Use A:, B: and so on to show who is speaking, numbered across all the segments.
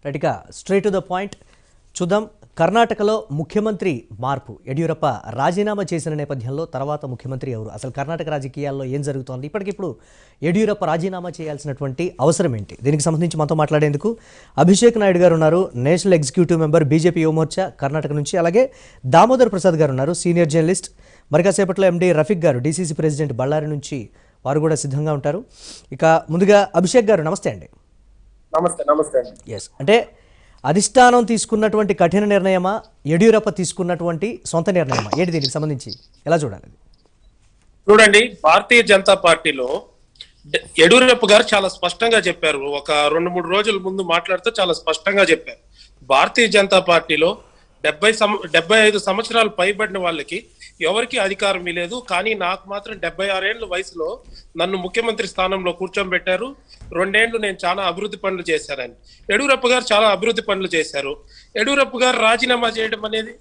A: Right ఇక straight to the point చూద్దాం కర్ణాటకలో ముఖ్యమంత్రి మార్పు యడ్యూరప్ప రాజీనామా చేసిన నేపథ్యంలో తర్వాత ముఖ్యమంత్రి ఎవరు అసలు కర్ణాటక రాజకీయాల్లో ఏం జరుగుతోంది ఇప్పటికిప్పుడు యడ్యూరప్ప రాజీనామా చేయాల్సినటువంటి అవసరం ఏంటి దీనికి సంబంధించి మనతో మాట్లాడేందుకు అభిషేక్ నాయుడు గారు ఉన్నారు national executive member BJP Yuvamorcha Karnataka నుంచి అలాగే దామోదర్ ప్రసాద్ గారు ఉన్నారు సీనియర్ జర్నలిస్ట్ మరి కాసేపట్లో ఎండి రఫీక్ గారు డీసీసీ ప్రెసిడెంట్ బళ్ళారి నుంచి వారు కూడా సిద్ధంగా ఉంటారు ఇక ముందుగా అభిషేక్ గారు నమస్తే అండి
B: నమస్తే నమస్తే అండి
A: ఎస్ అంటే అధిష్టానం తీసుకున్నటువంటి కఠిన నిర్ణయమా యడ్యూరప్ప తీసుకున్నటువంటి సొంత నిర్ణయమా ఏంటి దీనికి సంబంధించి ఎలా చూడాలి అది?
B: చూడండి భారతీయ జనతా పార్టీలో డ- యడ్యూరప్ప గారు చాలా స్పష్టంగా చెప్పారు ఒక రెండు మూడు రోజుల ముందు మాట్లాడుతూ చాలా స్పష్టంగా చెప్పారు భారతీయ జనతా పార్టీలో డెబ్బై సం డెబ్బై ఐదు సంవత్సరాలు పైబడిన వాళ్ళకి ఎవరికి అధికారం లేదు కానీ నాకు మాత్రం డెబ్బై ఆరేళ్ల వయసులో నన్ను ముఖ్యమంత్రి స్థానంలో కూర్చోబెట్టారు రెండేళ్లు నేను చాలా అభివృద్ధి పనులు చేశానని యడ్యూరప్ప గారు చాలా అభివృద్ధి పనులు చేశారు యడ్యూరప్ప గారు రాజీనామా చేయడం అనేది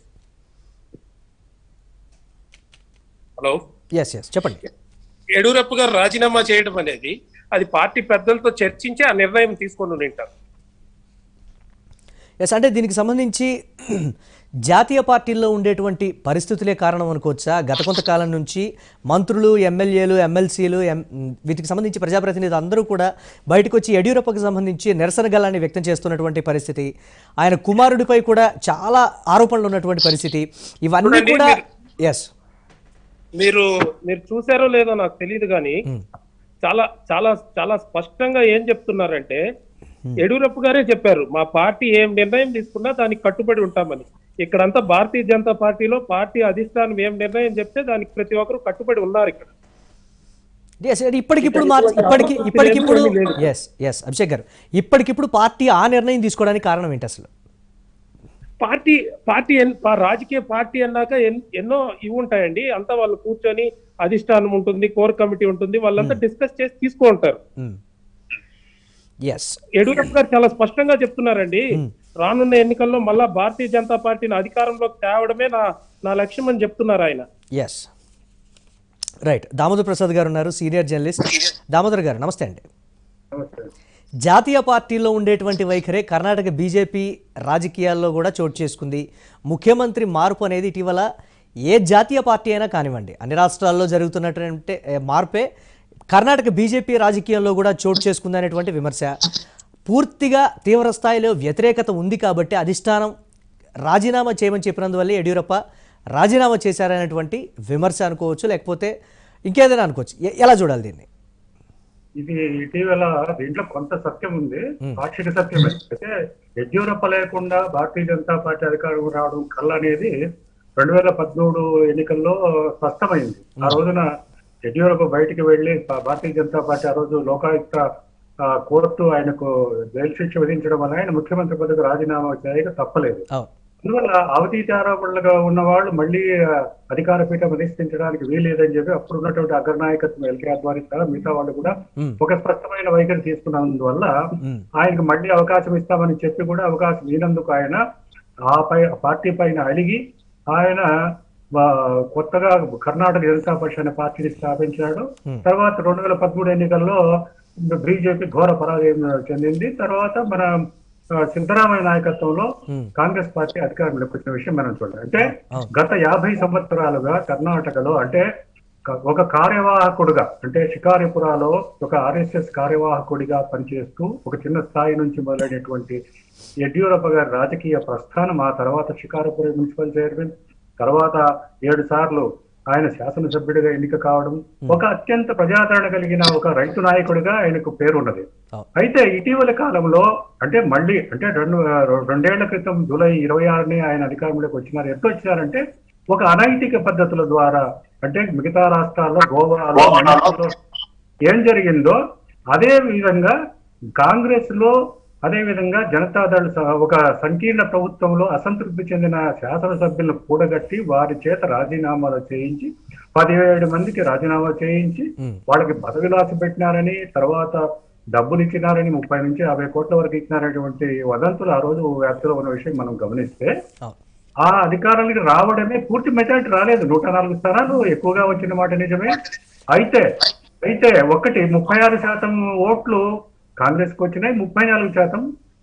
B: హలో
A: ఎస్ ఎస్ చెప్పండి
B: యడ్యూరప్ప గారు రాజీనామా చేయడం అనేది అది పార్టీ పెద్దలతో చర్చించి ఆ నిర్ణయం తీసుకొని ఉంటారు
A: ఎస్ అంటే దీనికి సంబంధించి జాతీయ పార్టీల్లో ఉండేటువంటి పరిస్థితులే కారణం అనుకోవచ్చా గత కొంతకాలం నుంచి మంత్రులు ఎమ్మెల్యేలు ఎమ్మెల్సీలు ఎం వీటికి సంబంధించి ప్రజాప్రతినిధులు అందరూ కూడా బయటకు వచ్చి యడ్యూరప్పకు సంబంధించి నిరసన గలాన్ని వ్యక్తం చేస్తున్నటువంటి పరిస్థితి ఆయన కుమారుడిపై కూడా చాలా ఆరోపణలు ఉన్నటువంటి పరిస్థితి ఇవన్నీ
B: చూడండి,
A: కూడా
B: మీరు-
A: ఎస్
B: మీరు మీరు చూసారో లేదో నాకు తెలియదు కానీ చాలా చాలా చాలా స్పష్టంగా ఏం చెప్తున్నారంటే యడ్యూరప్ప గారే చెప్పారు మా పార్టీ ఏం నిర్ణయం తీసుకున్నా దానికి కట్టుబడి ఉంటామని ఇక్కడంతా భారతీయ జనతా పార్టీలో పార్టీ అధిష్టానం ఏం నిర్ణయం చెప్తే దానికి ప్రతి ఒక్కరు కట్టుబడి ఉన్నారు ఇక్కడ
A: ఎస్ ఇప్పటికిప్పుడు మార్చి ఇప్పటికి ఇప్పటికిప్పుడు ఎస్ ఎస్ అభిషేక్ గారు ఇప్పటికిప్పుడు పార్టీ ఆ నిర్ణయం తీసుకోవడానికి కారణం ఏంటి అసలు
B: పార్టీ పార్టీ ఎన్- పా- రాజకీయ పార్టీ అన్నాక ఎన్- ఎన్నో ఇవి ఉంటాయండి అంతా వాళ్ళు కూర్చొని అధిష్టానం ఉంటుంది కోర్ కమిటీ ఉంటుంది వాళ్ళంతా డిస్కస్ చేసి తీసుకుంటారు
A: ఎస్
B: యడ్యూరప్ప గారు చాలా స్పష్టంగా చెప్తున్నారండి రానున్న ఎన్నికల్లో మళ్ళా భారతీయ జనతా పార్టీని అధికారంలోకి తేవడమే నా నా లక్ష్యం అని చెప్తున్నారు ఆయన
A: ఎస్ రైట్ దామోదర్ ప్రసాద్ గారు ఉన్నారు సీనియర్ జర్నలిస్ట్ దామోదర్ గారు నమస్తే అండి జాతీయ పార్టీలో ఉండేటువంటి వైఖరే కర్ణాటక బీజేపీ రాజకీయాల్లో కూడా చోటు చేసుకుంది ముఖ్యమంత్రి మార్పు అనేది ఇటీవల ఏ జాతీయ పార్టీ అయినా కానివ్వండి అన్ని రాష్ట్రాల్లో జరుగుతున్నటువంటి ఏ, మార్పే కర్ణాటక బీజేపీ రాజకీయాల్లో కూడా చోటు చేసుకుంది అనేటువంటి విమర్శ పూర్తిగా తీవ్ర స్థాయిలో వ్యతిరేకత ఉంది కాబట్టి అధిష్టానం రాజీనామా చేయమని చెప్పినందువల్లే యడ్యూరప్ప రాజీనామా చేశారనేటువంటి విమర్శ అనుకోవచ్చు లేకపోతే ఇంకేదైనా అనుకోవచ్చు ఎ- ఎలా చూడాలి దీన్ని
C: ఇది ఇటీవల దీంట్లో కొంత సత్యం ఉంది పాక్షిక సత్యమే అయితే యడ్యూరప్ప లేకుండా భారతీయ జనతా పార్టీ అధికారం రావడం కళ్ళ అనేది రెండు వేల పద్మూడు ఎన్నికల్లో స్పష్టమైంది ఆ రోజున యడ్యూరప్ప బయటికి వెళ్లి భా- భారతీయ జనతా పార్టీ ఆ రోజు లోకాయుక్త ఆ, కోర్టు ఆయనకు జైలు శిక్ష విధించడం వల్ల ఆయన ముఖ్యమంత్రి పదవికి రాజీనామా చేయక తప్పలేదు
A: అవును
C: అందువల్ల అవినీతి ఆరోపణలుగా ఉన్న వాళ్ళు మళ్ళీ ఆ, అధికార పీఠం అధిష్ఠించడానికి వీలేదని చెప్పి అప్పుడు ఉన్నటువంటి అగ్రనాయకత్వం ఎల్కే అద్వానీ సహా మిగతా వాళ్ళు కూడా
A: మ్మ్.
C: ఒక స్పష్టమైన వైఖరి తీసుకున్నందువల్ల
A: మ్మ్.
C: ఆయనకు మళ్ళీ అవకాశం ఇస్తామని చెప్పి కూడా అవకాశం ఇచ్చినందుకు ఆయన ఆ పై పార్టీ పైన అలిగి ఆయన ఆ, కొత్తగా కర్ణాటక జనతా పరిషత్ అనే పార్టీని స్థాపించాడు తర్వాత రెండు వేల పదమూడు ఎన్నికల్లో బీజేపీ ఘోర పరాజయం చెందింది తర్వాత మన ఆ, సిద్ధరామయ్య నాయకత్వంలో
A: మ్మ్.
C: కాంగ్రెస్ పార్టీ అధికారంలోకి వచ్చిన విషయం మనం చూడాలి అంటే
A: అవును.
C: గత యాభై సంవత్సరాలుగా కర్ణాటకలో అంటే క- ఒక కార్యవాహకుడుగా అంటే షికారిపురాలో ఒక ఆర్ఎస్ఎస్ కార్యవాహకుడిగా పనిచేస్తూ ఒక చిన్న స్థాయి నుంచి మొదలైనటువంటి యడ్యూరప్ప గారి రాజకీయ ప్రస్థానం ఆ తర్వాత షికారిపురం మున్సిపల్ చైర్మన్ తర్వాత ఏడు సార్లు ఆయన శాసనసభ్యుడిగా ఎన్నిక కావడం ఒక అత్యంత ప్రజాదరణ కలిగిన ఒక రైతు నాయకుడిగా ఆయనకు పేరున్నది
A: అవును.
C: అయితే ఇటీవల కాలంలో అంటే మళ్ళీ అంటే రెండు రెండేళ్ల క్రితం జూలై ఇరవై ఆరుని ఆయన అధికారంలోకి వచ్చినారు ఎట్లా వచ్చినారంటే ఒక అనైతిక పద్ధతుల ద్వారా అంటే మిగతా రాష్ట్రాల్లో గోవాలో మణిపూర్లో ఏం జరిగిందో అదే విధంగా కాంగ్రెస్ లో అదే విధంగా జనతాదళ్ సహ- ఒక సంకీర్ణ ప్రభుత్వంలో అసంతృప్తి చెందిన శాసనసభ్యులను కూడగట్టి వారి చేత రాజీనామాలు చేయించి పదిహేడు మందికి రాజీనామా చేయించి
A: మ్మ్.
C: వాళ్ళకి పదవిలాస పెట్టినారని తర్వాత డబ్బులు ఇచ్చినారని ముప్పై నుంచి యాభై కోట్ల వరకు ఇచ్చినారనేటువంటి వదంతులు ఆ రోజు వ్యాప్తిలో ఉన్న విషయం మనం గమనిస్తే
A: అవును
C: ఆ అధికారానికి రావడమే పూర్తి మెజారిటీ రాలేదు నూట నాలుగు స్థానాలు ఎక్కువగా వచ్చిన మాట నిజమే అయితే అయితే ఒకటి ముప్పై ఆరు శాతం ఓట్లు కాంగ్రెస్ కు వచ్చినాయి ముప్పై నాలుగు శాతం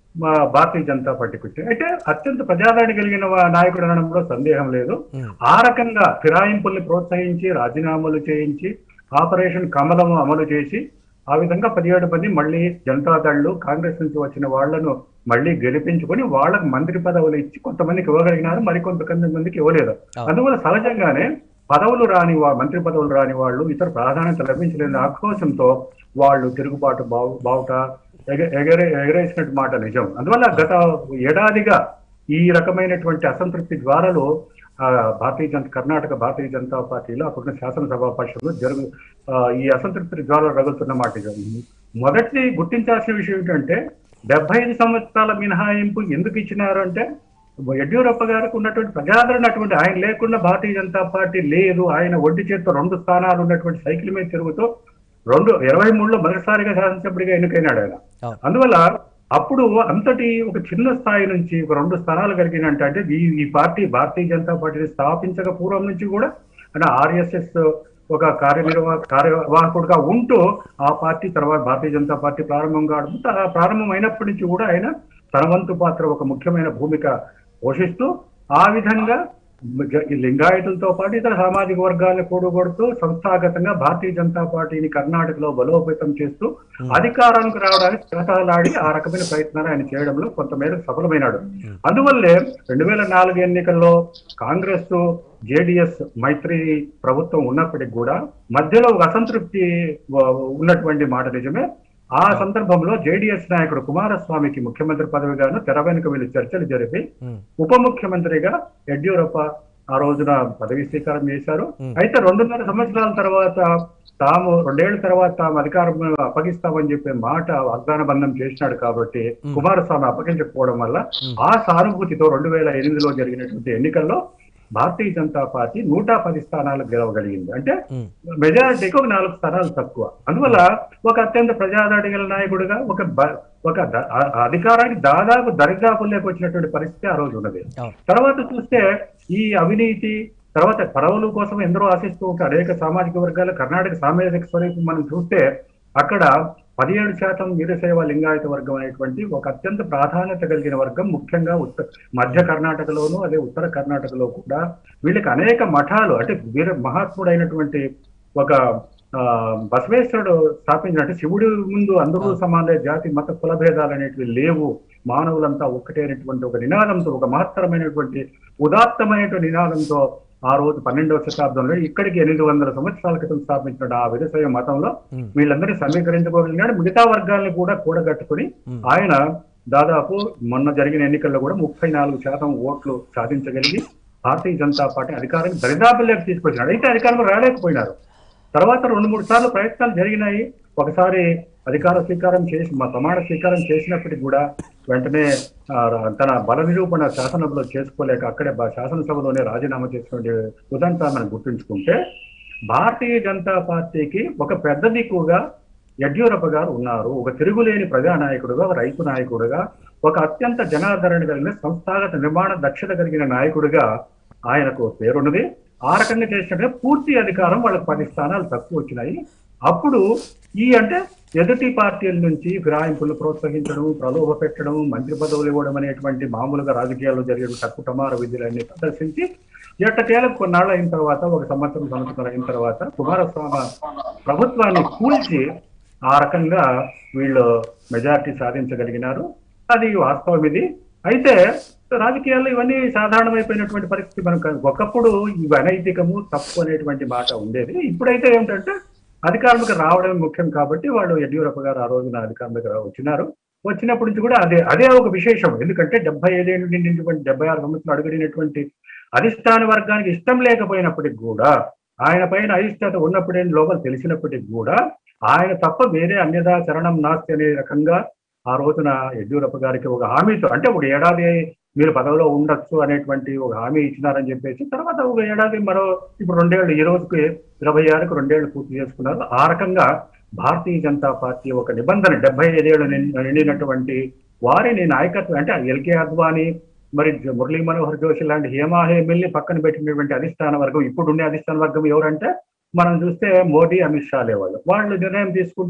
C: మా భారతీయ జనతా పార్టీకి వచ్చాయి అయితే అత్యంత ప్రజాదరణ కలిగిన వా- నాయకుడు అనడంలో సందేహం లేదు
A: ఉమ్,
C: ఆ రకంగా ఫిరాయింపుల్ని ప్రోత్సహించి రాజీనామాలు చేయించి ఆపరేషన్ కమలం అమలు చేసి ఆ విధంగా పదిహేడు మంది మళ్ళీ జనతాదళ్లు కాంగ్రెస్ నుంచి వచ్చిన వాళ్లను మళ్ళీ గెలిపించుకొని వాళ్ళకు మంత్రి పదవులు ఇచ్చి కొంతమందికి ఇవ్వగలిగినారు మరికొంత మందికి ఇవ్వలేదు అందువల్ల సహజంగానే పదవులు రాని వా మంత్రి పదవులు రాని వాళ్ళు ఇతర ప్రాధాన్యత లభించలేని ఆక్రోశంతో వాళ్ళు తిరుగుబాటు బావు బావుట ఎగ- ఎగరే ఎగరేసినట్టు మాట నిజం అందువల్ల గత ఏడాదిగా ఈ రకమైనటువంటి అసంతృప్తి ద్వారాలు ఆ, భారతీయ జనతా కర్ణాటక భారతీయ జనతా పార్టీలో అప్పుడున్న శాసనసభా పరిషత్లో జరుగు ఆ, ఈ అసంతృప్తి జ్వాలలు రగులుతున్న మాట నిజం. మొదటిది గుర్తించాల్సిన విషయం ఏంటంటే డెబ్బై ఐదు సంవత్సరాల మినహాయింపు ఎందుకు ఇచ్చినారు అంటే యడ్యూరప్ప గారికి ఉన్నటువంటి ప్రజాదరణ అటువంటి ఆయన లేకుండా భారతీయ జనతా పార్టీ లేదు ఆయన ఒడ్డు చేతితో రెండు స్థానాలు ఉన్నటువంటి సైకిల్ మీద తిరుగుతూ రెండు ఇరవై మూడులో మొదటిసారిగా శాసనసభ్యుడిగా ఎన్నికైనాడు ఆయన
A: అవును.
C: అందువల్ల అప్పుడు అంతటి ఒక చిన్న స్థాయి నుంచి ఒక రెండు స్థానాలు కలిగినంటే అంటే ఈ ఈ పార్టీ భారతీయ జనతా పార్టీని స్థాపించక పూర్వం నుంచి కూడా అంటే ఆర్ఎస్ఎస్ ఒక కార్యనిర్వా కార్యవాహకుడుగా ఉంటూ ఆ పార్టీ తర్వాత భారతీయ జనతా పార్టీ ప్రారంభం కావడం త- ప్రారంభం అయినప్పటి నుంచి కూడా ఆయన తన వంతు పాత్ర ఒక ముఖ్యమైన భూమిక పోషిస్తూ ఆ విధంగా జ- ఈ లింగాయతులతో పాటు ఇతర సామాజిక వర్గాలను కూడగొడుతూ సంస్థాగతంగా భారతీయ జనతా పార్టీని కర్ణాటకలో బలోపేతం చేస్తూ అధికారానికి రావడానికి చేతలాడి ఆ రకమైన ప్రయత్నాలు ఆయన చేయడంలో కొంతమేర సఫలమైనాడు అందువల్లే రెండు వేల నాలుగు ఎన్నికల్లో కాంగ్రెస్ జేడిఎస్ మైత్రి ప్రభుత్వం ఉన్నప్పటికి కూడా మధ్యలో ఒక అసంతృప్తి వ- ఉన్నటువంటి మాట నిజమే ఆ సందర్భంలో జేడిఎస్ నాయకుడు కుమారస్వామికి ముఖ్యమంత్రి పదవిగాను తెర వెనుక వీళ్ళు చర్చలు జరిపి
A: ఉమ్,
C: ఉప ముఖ్యమంత్రిగా యడ్యూరప్ప ఆ రోజున పదవి స్వీకారం చేశారు
A: Hmm.
C: అయితే రెండున్నర సంవత్సరాల తర్వాత తాము రెండేళ్ల తర్వాత తాము అధికారం అప్పగిస్తామని చెప్పే మాట వాగ్దాన బంధం చేసినాడు కాబట్టి
A: Hmm.
C: కుమారస్వామి అప్పగించకపోవడం వల్ల
A: Hmm.
C: ఆ సానుభూతితో రెండు వేల ఎనిమిదిలో జరిగినటువంటి ఎన్నికల్లో భారతీయ జనతా పార్టీ నూట పది స్థానాలు గెలవగలిగింది అంటే
A: ఉమ్,
C: మెజారిటీకి ఒక నాలుగు స్థానాలు తక్కువ అందువల్ల ఒక అత్యంత ప్రజాదరణ గల నాయకుడిగా ఒక బ- ఒక ద- ఆ- అధికారానికి దాదాపు దరిదాపుల్లోకి వచ్చినటువంటి పరిస్థితి ఆ రోజు ఉన్నది
A: అవును
C: తర్వాత చూస్తే ఈ అవినీతి తర్వాత పడవల కోసం ఎందరో ఆశిస్తూ ఉంటారు అనేక సామాజిక వర్గాలు కర్ణాటక సామాజిక స్వరూపం మనం చూస్తే అక్కడ పదిహేడు శాతం వీరశైవ లింగాయత వర్గం అనేటువంటి ఒక అత్యంత ప్రాధాన్యత కలిగిన వర్గం ముఖ్యంగా ఉత్త మధ్య కర్ణాటకలోను అదే ఉత్తర కర్ణాటకలో కూడా వీళ్ళకి అనేక మఠాలు అంటే వీర మహాత్ముడైనటువంటి ఒక ఆ, బసవేశ్వరుడు స్థాపించినట్టు శివుడి ముందు అందరూ సమాన జాతి మత కుల భేదాలు అనేటివి లేవు మానవులంతా ఒక్కటే అనేటువంటి ఒక నినాదంతో ఒక మహత్తరమైనటువంటి ఉదాత్తమైనటువంటి నినాదంతో ఆ రోజు పన్నెండవ శతాబ్దంలో ఇక్కడికి ఎనిమిది వందల సంవత్సరాల క్రితం స్థాపించిన ఆ విదశయ మతంలో
A: ఉమ్,
C: వీళ్ళందరినీ సమీకరించుకోగలిగినాడు మిగతా వర్గాల్ని కూడా కూడగట్టుకుని
A: ఉమ్,
C: ఆయన దాదాపు మొన్న జరిగిన ఎన్నికల్లో కూడా ముప్పై నాలుగు శాతం ఓట్లు సాధించగలిగి భారతీయ జనతా పార్టీ అధికారానికి దరిదాపుల్లోకి తీసుకొచ్చినాడు అయితే అధికారంలో రాలేకపోయినారు తర్వాత రెండు మూడు సార్లు ప్రయత్నాలు జరిగినాయి ఒకసారి అధికార స్వీకారం చేసి మా ప్రమాణ స్వీకారం చేసినప్పటికీ కూడా వెంటనే ఆ, తన బల నిరూపణ శాసనసభలో చేసుకోలేక అక్కడే బ- శాసనసభలోనే రాజీనామా చేసినటువంటి ఉదంతా మనం గుర్తుంచుకుంటే భారతీయ జనతా పార్టీకి ఒక పెద్ద దిక్కుగా యడ్యూరప్ప గారు ఉన్నారు ఒక తిరుగులేని ప్రజానాయకుడుగా ఒక రైతు నాయకుడుగా ఒక అత్యంత జనాదరణ కలిగిన సంస్థాగత నిర్మాణ దక్షత కలిగిన నాయకుడిగా ఆయనకు పేరున్నది ఆ రకంగా చేసినట్టే పూర్తి అధికారం వాళ్ళకి పది స్థానాలు తక్కువ వచ్చినాయి అప్పుడు ఈ అంటే ఎదుటి పార్టీల నుంచి ఫిరాయింపులు ప్రోత్సహించడం ప్రలోభ పెట్టడం మంత్రి పదవులు ఇవ్వడం అనేటువంటి మామూలుగా రాజకీయాల్లో జరిగే తక్కుటమార విద్యలన్నీ ప్రదర్శించి ఎట్టకేలకు కొన్నాళ్ళు అయిన తర్వాత ఒక సంవత్సరం సంవత్సరం అయిన తర్వాత కుమారస్వామి ప్రభుత్వాన్ని కూల్చి ఆ రకంగా వీళ్ళు మెజారిటీ సాధించగలిగినారు అది వాస్తవం ఇది అయితే రాజకీయాల్లో ఇవన్నీ సాధారణమైపోయినటువంటి పరిస్థితి మనకు ఒకప్పుడు ఇవి అనైతికము తప్పు అనేటువంటి మాట ఉండేది ఇప్పుడైతే ఏమిటంటే అధికారంలోకి రావడమే ముఖ్యం కాబట్టి వాళ్ళు యడ్యూరప్ప గారు ఆ రోజున అధికారంలోకి రా- వచ్చినారు వచ్చినప్పటి నుంచి కూడా అదే అదే ఒక విశేషం ఎందుకంటే డెబ్బై ఐదేళ్ళు నిండినటువంటి డెబ్బై ఆరు సంవత్సరాలు అడుగుడినటువంటి అధిష్టాన వర్గానికి ఇష్టం లేకపోయినప్పటికి కూడా ఆయన పైన అయిష్టత ఉన్నప్పుడే లోపల తెలిసినప్పటికి కూడా ఆయన తప్ప వేరే అన్యదా చరణం నాస్తి అనే రకంగా ఆ రోజున యడ్యూరప్ప గారికి ఒక హామీతో అంటే ఒక ఏడాది మీరు పదవిలో ఉండొచ్చు అనేటువంటి ఒక హామీ ఇచ్చినారని చెప్పేసి తర్వాత ఒక ఏడాది మరో ఇప్పుడు రెండేళ్ళు ఈ రోజుకి ఇరవై ఆరుకు రెండేళ్లు పూర్తి చేసుకున్నారు ఆ రకంగా భారతీయ జనతా పార్టీ ఒక నిబంధన డెబ్బై ఐదేళ్లు నిండి- నిండినటువంటి వారిని నాయకత్వం అంటే ఎల్కే అద్వానీ మరి జ- మురళీ మనోహర్ జోషి లాంటి హేమా హేమిల్ని పక్కన పెట్టినటువంటి అధిష్టాన వర్గం ఇప్పుడు ఉండే అధిష్టాన వర్గం ఎవరంటే మనం చూస్తే మోడీ అమిత్ షాలే వాళ్ళు వాళ్ళు నిర్ణయం తీసుకుంటే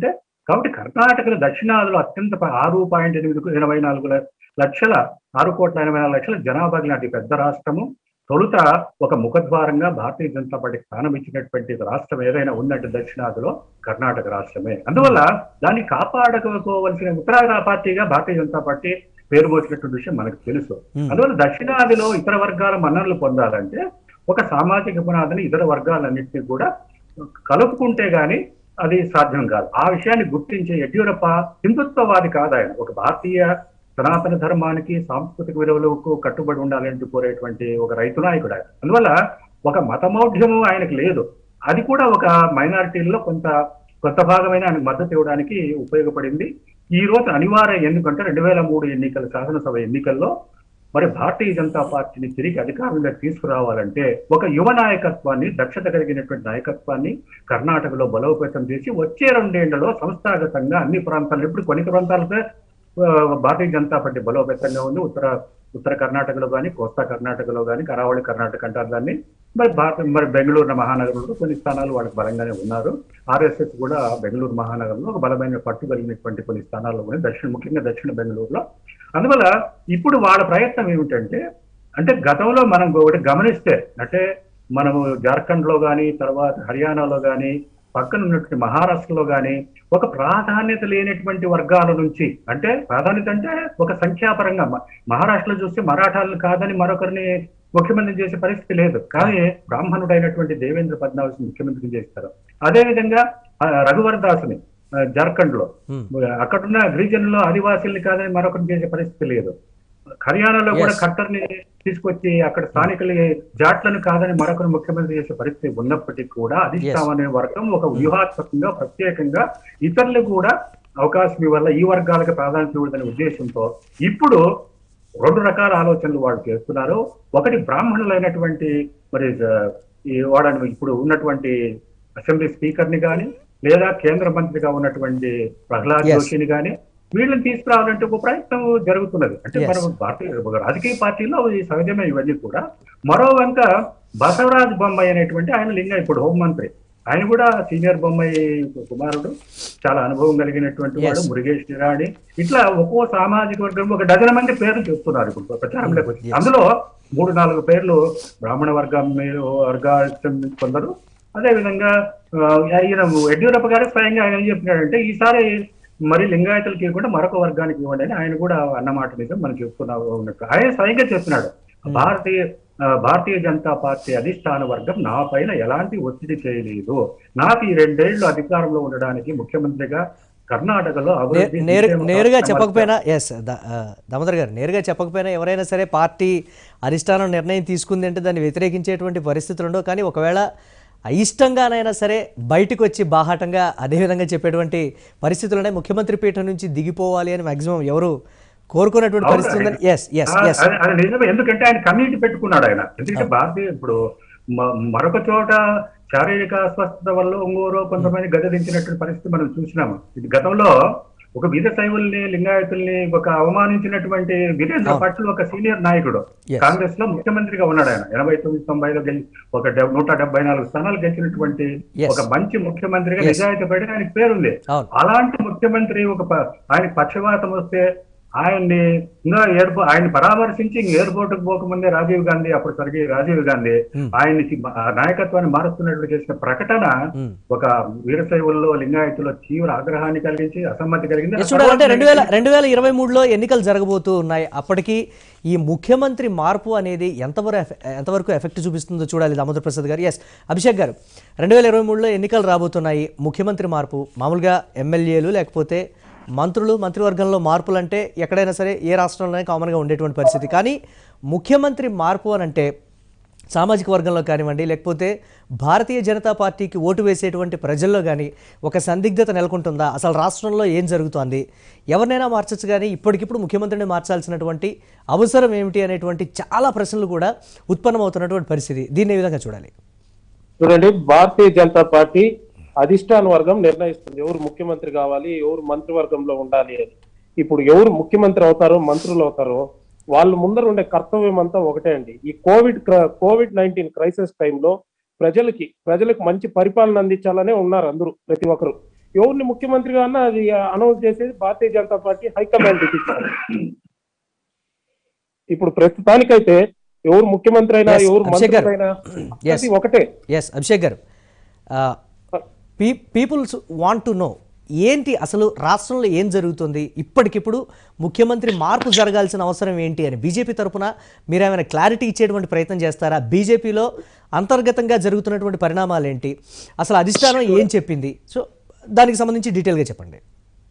C: కాబట్టి కర్ణాటకలో దక్షిణాదిలో అత్యంత ప- ఆరు పాయింట్ ఎనిమిది ఎనభై నాలుగు ల- లక్షల ఆరు కోట్ల ఎనభై నాలుగు లక్షల జనాభా లాంటి పెద్ద రాష్ట్రము తొలుత ఒక ముఖద్వారంగా భారతీయ జనతా పార్టీకి స్థానం ఇచ్చినటువంటి రాష్ట్రం ఏదైనా ఉందంటే దక్షిణాదిలో కర్ణాటక రాష్ట్రమే అందువల్ల దాన్ని కాపాడుకోవలసిన ఉత్తరాంధ్ర పార్టీగా భారతీయ జనతా పార్టీ పేరు పోసినటువంటి విషయం మనకు తెలుసు
A: Hmm.
C: అందువల్ల దక్షిణాదిలో ఇతర వర్గాల మన్ననలు పొందాలంటే ఒక సామాజిక పునాదిని ఇతర వర్గాలన్నింటినీ కూడా కలుపుకుంటే గాని అది సాధ్యం కాదు ఆ విషయాన్ని గుర్తించే యడ్యూరప్ప హిందుత్వవాది కాదు ఆయన ఒక భారతీయ సనాతన ధర్మానికి సాంస్కృతిక విలువలకు కట్టుబడి ఉండాలంటూ కోరేటువంటి ఒక రైతు నాయకుడు ఆయన అందువల్ల ఒక మతమౌఢ్యము ఆయనకు లేదు అది కూడా ఒక మైనారిటీల్లో కొంత కొంత భాగమైన ఆయనకు మద్దతు ఇవ్వడానికి ఉపయోగపడింది ఈ రోజు అనివార్యం ఎందుకంటే రెండు వేల మూడు ఎన్నికల శాసనసభ ఎన్నికల్లో మరి భారతీయ జనతా పార్టీని తిరిగి అధికారంలోకి తీసుకురావాలంటే ఒక యువ నాయకత్వాన్ని దక్షత కలిగినటువంటి నాయకత్వాన్ని కర్ణాటకలో బలోపేతం చేసి వచ్చే రెండేళ్లలో సంస్థాగతంగా అన్ని ప్రాంతాల్లో ఇప్పుడు కొన్ని ప్రాంతాలతో ఆ, భారతీయ జనతా పార్టీ బలోపేతంగా ఉంది ఉత్తర ఉత్తర కర్ణాటకలో కానీ కోస్తా కర్ణాటకలో కానీ కరావళి కర్ణాటక అంటారు దాన్ని మరి భారత మరి బెంగళూరు మహానగరంలో కొన్ని స్థానాలు వాళ్ళకి బలంగానే ఉన్నారు ఆర్ఎస్ఎస్ కూడా బెంగళూరు మహానగరంలో ఒక బలమైన పట్టు కలిగినటువంటి కొన్ని స్థానాల్లో ఉన్నాయి దక్షిణ ముఖ్యంగా దక్షిణ బెంగళూరులో అందువల్ల ఇప్పుడు వాళ్ళ ప్రయత్నం ఏమిటంటే అంటే గతంలో మనం ఒకటి గమనిస్తే అంటే మనము జార్ఖండ్ లో కానీ తర్వాత హర్యానాలో కానీ పక్కన ఉన్నటువంటి మహారాష్ట్రలో కానీ ఒక ప్రాధాన్యత లేనటువంటి వర్గాల నుంచి అంటే ప్రాధాన్యత అంటే ఒక సంఖ్యాపరంగా మ- మహారాష్ట్రలో చూస్తే మరాఠాలను కాదని మరొకరిని ముఖ్యమంత్రి చేసే పరిస్థితి లేదు కానీ బ్రాహ్మణుడైనటువంటి దేవేంద్ర ఫడ్నవీస్ ముఖ్యమంత్రి చేస్తారు అదే విధంగా ఆ, రఘువర్ దాస్ని ఆ, జార్ఖండ్ లో
A: Hmm.
C: అక్కడున్న గిరిజనులు ఆదివాసీల్ని కాదని మరొకరిని చేసే పరిస్థితి లేదు హర్యానాలో కూడా
A: Yes.
C: ఖట్టర్ ని తీసుకొచ్చి అక్కడ స్థానికులు జాట్లను కాదని మరొకరు ముఖ్యమంత్రి చేసే పరిస్థితి ఉన్నప్పటికీ కూడా అధిష్టానం అనే వర్గం ఒక వ్యూహాత్మకంగా ప్రత్యేకంగా ఇతరులు కూడా అవకాశం ఇవ్వాల ఈ వర్గాలకు ప్రాధాన్యత ఇవ్వదనే ఉద్దేశంతో ఇప్పుడు రెండు రకాల ఆలోచనలు వాళ్ళు చేస్తున్నారు ఒకటి బ్రాహ్మణులైనటువంటి మరి ఆ, ఈ వాడని ఇప్పుడు ఉన్నటువంటి అసెంబ్లీ స్పీకర్ ని కానీ లేదా కేంద్ర మంత్రిగా ఉన్నటువంటి ప్రహ్లాద్
A: Yes.
C: జోషిని కానీ వీళ్ళని తీసుకురావాలంటే ఒక ప్రయత్నం జరుగుతున్నది అంటే
A: Yes.
C: మనం భారతీయ ఒక రాజకీయ పార్టీలో ఇది సహజమే ఇవన్నీ కూడా మరో వంక బసవరాజ్ బొమ్మాయి అనేటువంటి ఆయన లింగ ఇప్పుడు హోంమంత్రి ఆయన కూడా సీనియర్ బొమ్మాయి కుమారుడు చాలా అనుభవం కలిగినటువంటి వాడు
A: Yes.
C: మురుగేష్ నిరాణి ఇట్లా ఒక్కో సామాజిక వర్గం ఒక డజన్ మంది పేర్లు చెప్తున్నారు ఇప్పుడు ప్రచారంలోకి వచ్చి
A: Yes.
C: అందులో మూడు నాలుగు పేర్లు బ్రాహ్మణ వర్గం మీద వర్గాలకు చెందిన కొందరు అదే విధంగా ఆ, ఈయన యడ్యూరప్ప గారు స్వయంగా ఆయన ఏం చెప్పినాడంటే ఈసారి మరి లింగాయతులకి ఇవ్వకుండా మరొక వర్గానికి ఇవ్వండి అని ఆయన కూడా అన్నమాట నిజం మనం చెప్తున్నా ఉన్నట్టు ఆయన స్వయంగా చెప్పినాడు భారతీయ ఆ, భారతీయ జనతా పార్టీ అధిష్టాన వర్గం నా పైన ఎలాంటి ఒత్తిడి చేయలేదు నాకు ఈ రెండేళ్లు అధికారంలో ఉండడానికి ముఖ్యమంత్రిగా కర్ణాటకలో
A: నే-
C: అభివృద్ధి
A: నేరు
C: సంక్షేమ
A: నేరుగా
C: కార్యక్రమాలు
A: చెప్పకపోయినా ఎస్ దామోదర్ గారు నేరుగా చెప్పకపోయినా ఎవరైనా సరే పార్టీ అధిష్టానం నిర్ణయం తీసుకుంది అంటే దాన్ని వ్యతిరేకించేటువంటి పరిస్థితులు ఉండవు కానీ ఒకవేళ అయిష్టంగానైనా సరే బయటకు వచ్చి బాహాటంగా అదేవిధంగా చెప్పేటువంటి పరిస్థితులు ఉన్నాయి ముఖ్యమంత్రి పీఠం నుంచి దిగిపోవాలి అని మాక్సిమం ఎవరు కోరుకున్నటువంటి
C: అవును,
A: పరిస్థితి ఉందని ఎస్ ఎస్
C: ఆ,
A: ఎస్
C: అది అది నిజమే ఎందుకంటే ఆయన కమ్యూనిటీ పెట్టుకున్నాడు ఆయన ఎందుకంటే భారతీయ ఇప్పుడు మ- మరొక చోట శారీరక అస్వస్థత వల్ల ఒంగోరు కొంతమంది గదదించినటువంటి పరిస్థితి మనం చూసినాము ఇది గతంలో ఒక వీర శైవుల్ని లింగాయతుల్ని ఒక అవమానించినటువంటి వీరేంద్ర
A: అవును.
C: పట్ల ఒక సీనియర్ నాయకుడు
A: Yes.
C: కాంగ్రెస్ లో ముఖ్యమంత్రిగా ఉన్నాడు ఆయన ఎనభై తొమ్మిది తొంభైలో గెలి ఒక డెబ్- నూట డెబ్బై నాలుగు స్థానాలు గెలిచినటువంటి
A: Yes.
C: ఒక మంచి ముఖ్యమంత్రిగా
A: Yes.
C: నిజాయితీ పడి ఆయనకి పేరుంది
A: అవును
C: అలాంటి ముఖ్యమంత్రి ఒక ప- ఆయన పక్షవాతం వస్తే ఆయన్ని ఇంకా ఎయిర్పో ఆయన పరామర్శించి ఇంక ఎయిర్పోర్ట్ కు పోకముందే రాజీవ్ గాంధీ అప్పుడు సరిగ్గా రాజీవ్ గాంధీ
A: Hmm.
C: ఆయనకి మ- ఆ నాయకత్వాన్ని మారుస్తున్నట్లు చేసిన ప్రకటన
A: Hmm.
C: ఒక వీరశైవుల్లో లింగాయతుల్లో తీవ్ర ఆగ్రహాన్ని కలిగించి అసమ్మతి కలిగింది
A: ఎస్ చూడాలంటే రెండు వేల రెండు వేల ఇరవై మూడులో ఎన్నికలు జరగబోతూ ఉన్నాయి అప్పటికి ఈ ముఖ్యమంత్రి మార్పు అనేది ఎంతవరకు ఎఫె- ఎంతవరకు ఎఫెక్ట్ చూపిస్తుందో చూడాలి దామోదర్ ప్రసాద్ గారు ఎస్ అభిషేక్ గారు రెండు వేల ఇరవై మూడులో ఎన్నికలు రాబోతున్నాయి ముఖ్యమంత్రి మార్పు మామూలుగా ఎమ్మెల్యేలు లేకపోతే మంత్రులు మంత్రివర్గంలో మార్పులు అంటే ఎక్కడైనా సరే ఏ రాష్ట్రంలోనే కామన్గా ఉండేటువంటి పరిస్థితి కానీ ముఖ్యమంత్రి మార్పు అని అంటే సామాజిక వర్గంలో కానివ్వండి లేకపోతే భారతీయ జనతా పార్టీకి ఓటు వేసేటువంటి ప్రజల్లో కానీ ఒక సందిగ్ధత నెలకొంటుందా అసలు రాష్ట్రంలో ఏం జరుగుతోంది ఎవరినైనా మార్చచ్చు కానీ ఇప్పటికిప్పుడు ముఖ్యమంత్రిని మార్చాల్సినటువంటి అవసరం ఏమిటి అనేటువంటి చాలా ప్రశ్నలు కూడా ఉత్పన్నమవుతున్నటువంటి పరిస్థితి దీన్ని ఏ విధంగా చూడాలి
B: చూడండి భారతీయ జనతా పార్టీ అధిష్టాన వర్గం నిర్ణయిస్తుంది ఎవరు ముఖ్యమంత్రి కావాలి ఎవరు మంత్రివర్గంలో ఉండాలి అని ఇప్పుడు ఎవరు ముఖ్యమంత్రి అవుతారో మంత్రులు అవుతారో వాళ్ళు ముందర ఉండే కర్తవ్యం అంతా ఒకటే అండి ఈ కోవిడ్ క్ర- కోవిడ్ నైన్టీన్ క్రైసిస్ టైంలో ప్రజలకి ప్రజలకు మంచి పరిపాలన అందించాలనే ఉన్నారు అందరూ ప్రతి ఒక్కరు ఎవరిని ముఖ్యమంత్రిగా అన్నా అది అనౌన్స్ చేసేది Bharatiya Janata party high command decision ఇప్పుడు ప్రస్తుతానికైతే ఎవరు ముఖ్యమంత్రి అయినా
A: Yes,
B: ఎవరు
A: అభిషేక్ గారు.
B: మంత్రి అయినా
A: Yes.
B: అది ఒకటే
A: ఎస్ అభిషేక్ గారు పీ పీపుల్స్ వాంట్ టు నో ఏంటి అసలు రాష్ట్రంలో ఏం జరుగుతుంది ఇప్పటికిప్పుడు ముఖ్యమంత్రి మార్పు జరగాల్సిన అవసరం ఏంటి అని బీజేపీ తరపున మీరు ఏమైనా క్లారిటీ ఇచ్చేటువంటి ప్రయత్నం చేస్తారా బీజేపీలో అంతర్గతంగా జరుగుతున్నటువంటి పరిణామాలు ఏంటి అసలు అధిష్టానం ఏం చెప్పింది సో దానికి సంబంధించి డీటెయిల్గా చెప్పండి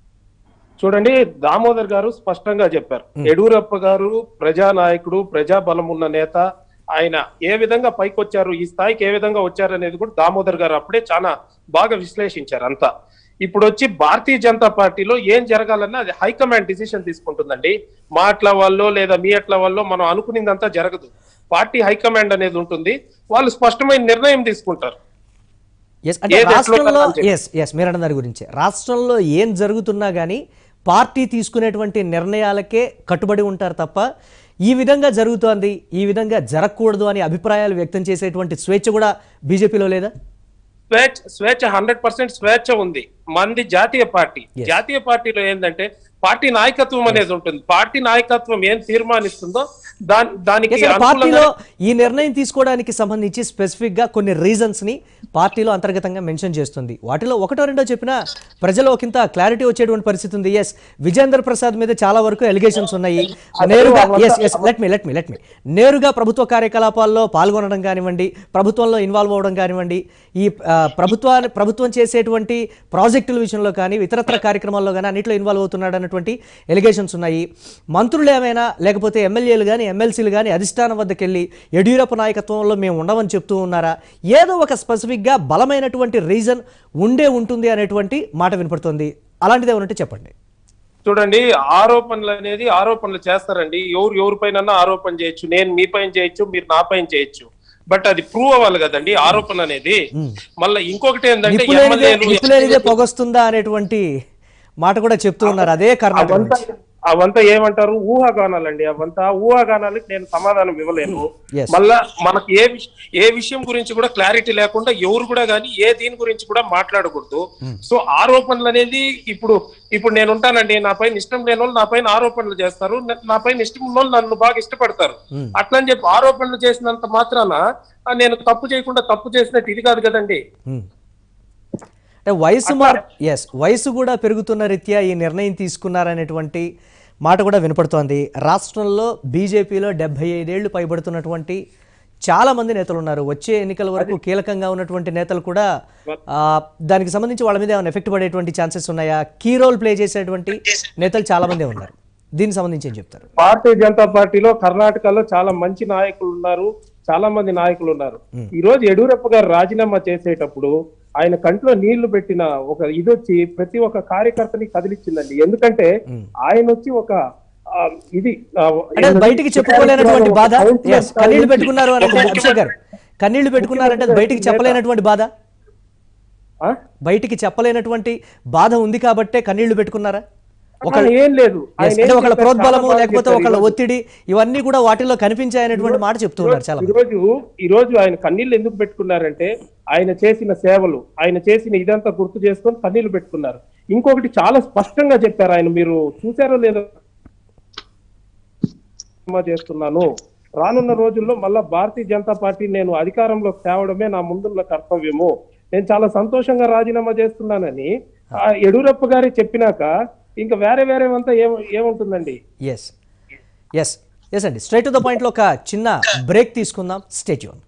B: చూడండి దామోదర్ గారు స్పష్టంగా చెప్పారు యడ్యూరప్ప గారు ప్రజానాయకుడు ప్రజాబలం ఉన్న నేత ఆయన ఏ విధంగా పైకి వచ్చారు ఈ స్థాయికి ఏ విధంగా వచ్చారు అనేది కూడా దామోదర్ గారు అప్పుడే చాలా బాగా విశ్లేషించారు అంతా ఇప్పుడు వచ్చి భారతీయ జనతా పార్టీలో ఏం జరగాలన్నా అది హైకమాండ్ డిసిషన్ తీసుకుంటుందండి మా అట్ల వల్ల లేదా మీ అట్ల వల్ల మనం అనుకునేదంతా జరగదు పార్టీ హైకమాండ్ అనేది ఉంటుంది వాళ్ళు స్పష్టమైన నిర్ణయం తీసుకుంటారు
A: ఎస్ అంటే
B: ఏది ఎట్లా
A: రాష్ట్రంలో
B: ఉండాలని చెప్పి.
A: ఎస్ ఎస్ మీరు అన్న దాని గురించి రాష్ట్రంలో ఏం జరుగుతున్నా కానీ పార్టీ తీసుకునేటువంటి నిర్ణయాలకే కట్టుబడి ఉంటారు తప్ప ఈ విధంగా జరుగుతోంది ఈ విధంగా జరగకూడదు అని అభిప్రాయాలు వ్యక్తం చేసేటువంటి స్వేచ్ఛ కూడా బీజేపీలో లేదా
B: స్వేచ్ఛ స్వేచ్ఛ హండ్రెడ్ పర్సెంట్ స్వేచ్ఛ ఉంది మంది జాతీయ పార్టీ జాతీయ పార్టీలో ఏంటంటే పార్టీ నాయకత్వం అనేది ఉంటుంది పార్టీ నాయకత్వం ఏం తీర్మానిస్తుందో దాని దానికి
A: ఎస్, అంటే
B: అనుకూలంగా
A: పార్టీలో ఈ నిర్ణయం తీసుకోవడానికి సంబంధించి స్పెసిఫిక్ గా కొన్ని రీజన్స్ ని పార్టీలో అంతర్గతంగా మెన్షన్ చేస్తుంది వాటిలో ఒకటో రెండో చెప్పినా ప్రజలు ఒకంత క్లారిటీ వచ్చేటువంటి పరిస్థితి ఉంది ఎస్ విజేంద్ర ప్రసాద్ మీద చాలా వరకు ఎలిగేషన్స్ ఉన్నాయి నేరుగా yes yes let me let me let me నేరుగా ప్రభుత్వ కార్యకలాపాల్లో పాల్గొనడం కానివ్వండి ప్రభుత్వంలో ఇన్వాల్వ్ అవ్వడం కానివ్వండి ఈ ఆ, ప్రభుత్వాన్ని ప్రభుత్వం చేసేటువంటి ప్రాజెక్టుల విషయంలో కానీ ఇతరత్ర కార్యక్రమాల్లో కానీ అన్నింటిలో ఇన్వాల్వ్ అవుతున్నాడు అన్నటువంటి ఎలిగేషన్స్ ఉన్నాయి మంత్రులు ఏమైనా లేకపోతే ఎమ్మెల్యేలు కానీ ఎమ్మెల్సీలు కానీ అధిష్టానం వద్దకు వెళ్ళి యడ్యూరప్ప నాయకత్వంలో మేము ఉండమని చెప్తూ ఉన్నారా ఏదో ఒక స్పెసిఫిక్గా బలమైనటువంటి రీజన్ ఉండే ఉంటుంది అనేటువంటి మాట వినపడుతుంది అలాంటిది ఏమంటే చెప్పండి
B: చూడండి ఆరోపణలు అనేది ఆరోపణలు చేస్తారండి ఎవరు ఎవరిపైన ఆరోపణ చేయొచ్చు నేను మీ పైన చేయొచ్చు మీరు నా పైన చేయొచ్చు బట్ అది ప్రూవ్ అవ్వాలి కదండి ఆరోపణ అనేది మళ్ళీ ఇంకొకటి ఏంటంటే
A: నిప్పులేనిదే
B: ఎమ్మెల్యేలు
A: నిప్పులేనిదే పొగొస్తుందా అనేటువంటి మాట కూడా చెప్తూ ఉన్నారు అదే కర్ణాటక
B: అవంతా
A: నుంచి.
B: అవంతా ఏమంటారు ఊహాగానాలండి అవంతా ఊహాగానాలకు నేను సమాధానం ఇవ్వలేను
A: Yes.
B: మళ్ళా మనకి ఏ విష- ఏ విషయం గురించి కూడా క్లారిటీ లేకుండా ఎవరు కూడా కానీ ఏ దీని గురించి కూడా మాట్లాడకూడదు సో ఆరోపణలు అనేది ఇప్పుడు ఇప్పుడు నేను ఉంటానండి నా పైన ఇష్టం లేని వాళ్ళు నా పైన ఆరోపణలు చేస్తారు న- నా పైన ఇష్టం ఉన్న వాళ్ళు నన్ను బాగా ఇష్టపడతారు అట్లని చెప్పి ఆరోపణలు చేసినంత మాత్రాన ఆ, నేను తప్పు చేయకుండా తప్పు చేసినట్టు ఇది కాదు కదండి
A: ఉమ్. అంటే వయసు మార్ ఎస్ వయసు కూడా పెరుగుతున్న రీత్యా ఈ నిర్ణయం తీసుకున్నారనేటువంటి మాట కూడా వినపడుతోంది రాష్ట్రంలో బీజేపీలో డెబ్బై ఐదేళ్లు పైబడుతున్నటువంటి చాలా మంది నేతలు ఉన్నారు వచ్చే ఎన్నికల వరకు కీలకంగా ఉన్నటువంటి నేతలు కూడా ఆ, దానికి సంబంధించి వాళ్ళ మీద ఏమైనా ఎఫెక్ట్ పడేటువంటి ఛాన్సెస్ ఉన్నాయా కీ రోల్ ప్లే చేసేటువంటి నేతలు చాలా మంది ఉన్నారు దీనికి సంబంధించి ఏం చెప్తారు
B: భారతీయ జనతా పార్టీలో కర్ణాటకలో చాలా మంచి నాయకులు ఉన్నారు చాలా మంది నాయకులు ఉన్నారు ఈ రోజు యడ్యూరప్ప గారు రాజీనామా చేసేటప్పుడు ఆయన కంట్లో నీళ్లు పెట్టిన ఒక ఇది వచ్చి ప్రతి ఒక్క కార్యకర్తని కదిలిచ్చిందండి ఎందుకంటే ఆయన వచ్చి ఒక ఆ, ఇది ఆ,
A: అంటే అది బయటికి చెప్పుకోలేనటువంటి బాధ ఎస్ కన్నీళ్లు పెట్టుకున్నారు అని అభిషేక్ గారు కన్నీళ్లు పెట్టుకున్నారంటే అది బయటికి చెప్పలేనటువంటి బాధ
B: ఆ?
A: బయటికి చెప్పలేనటువంటి బాధ ఉంది కాబట్టే కన్నీళ్లు పెట్టుకున్నారా
B: ఒక ఏం లేదు
A: Yes,
B: ఆయన
A: అంటే
B: ఏం
A: ఒకళ్ళ
B: చెప్పారు?
A: ప్రోద్బలము
B: చాలా బాగా
A: లేకపోతే
B: చెప్పారు
A: ఒకళ్ళ
B: ఈరోజు.
A: ఒత్తిడి ఇవన్నీ కూడా వాటిలో కనిపించాయనేటువంటి మాట చెప్తూ ఉన్నారు చాలా
B: ఈ రోజు ఈ రోజు ఆయన కన్నీళ్లు ఎందుకు పెట్టుకున్నారంటే ఆయన చేసిన సేవలు ఆయన చేసిన ఇదంతా గుర్తు చేసుకొని కన్నీళ్లు పెట్టుకున్నారు ఇంకొకటి చాలా స్పష్టంగా చెప్పారు ఆయన మీరు చూసారో లేదో సినిమా చేస్తున్నాను రానున్న రోజుల్లో మళ్ళా భారతీయ జనతా పార్టీ నేను అధికారంలోకి తేవడమే నా ముందున్న కర్తవ్యము నేను చాలా సంతోషంగా రాజీనామా చేస్తున్నానని ఆ యడ్యూరప్ప గారి చెప్పినాక ఇంకా వేరే వేరే అంతా ఏం ఏముంటుందండి
A: ఎస్ ఎస్ ఎస్ అండి స్ట్రైట్ టు ద పాయింట్లో ఒక చిన్న బ్రేక్ తీసుకుందాం స్టేట్యూన్